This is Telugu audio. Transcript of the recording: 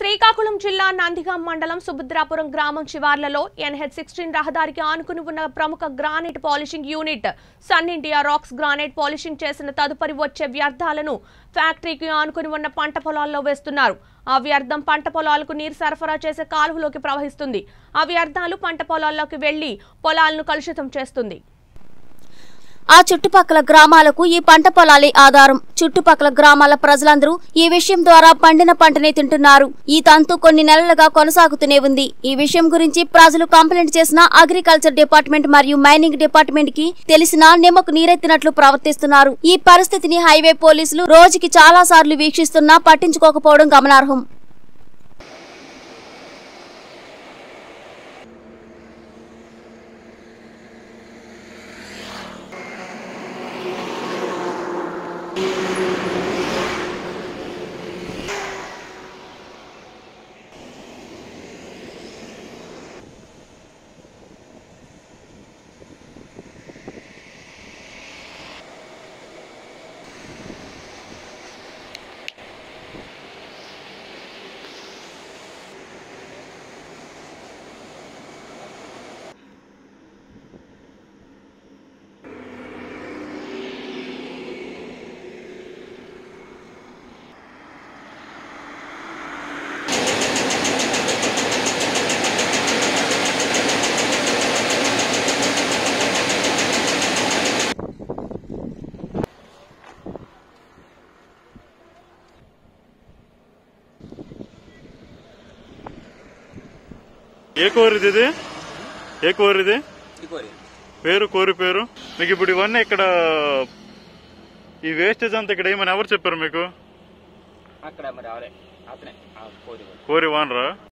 శ్రీకాకుళం జిల్లా నందిగాం మండలం సుభద్రాపురం గ్రామం శివార్లలో ఎన్హెచ్ సిక్స్టీన్ రహదారికి ఆనుకుని ఉన్న ప్రముఖ granite polishing unit Sun India rocks granite polishing చేసిన తదుపరి వచ్చే వ్యర్థాలను ఫ్యాక్టరీకి ఆనుకుని ఉన్న పంట పొలాల్లో వేస్తున్నారు ఆ వ్యర్థం పంట పొలాలకు నీరు సరఫరా చేసే కాలువలోకి ప్రవహిస్తుంది ఆ వ్యర్థాలు పంట పొలాల్లోకి వెళ్లి పొలాలను కలుషితం చేస్తుంది ఆ చుట్టుపక్కల గ్రామాలకు ఈ పంట పొలాలే ఆధారం చుట్టుపక్కల గ్రామాల ప్రజలందరూ ఈ విషయం ద్వారా పండిన పంటనే తింటున్నారు ఈ తంతు కొన్ని నెలలుగా కొనసాగుతూనే ఉంది ఈ విషయం గురించి ప్రజలు కంప్లైంట్ చేసిన అగ్రికల్చర్ డిపార్ట్మెంట్ మరియు మైనింగ్ డిపార్ట్మెంట్ కి తెలిసినా నిమ్మకు నీరెత్తినట్లు ప్రవర్తిస్తున్నారు ఈ పరిస్థితిని హైవే పోలీసులు రోజుకి చాలా సార్లు వీక్షిస్తున్నా పట్టించుకోకపోవడం గమనార్హం ఏ కోరిది ఇది ఏ కోరిది ఇంకోరి పేరు కోరి పేరు మీకు ఇప్పుడు ఇవన్నీ ఇక్కడ ఈ వేస్టేజ్ అంతా ఇక్కడ ఏమని ఎవరు చెప్పారు మీకు అక్కడ మరి అవరే అతనే ఆ కోరి కోరి వానరా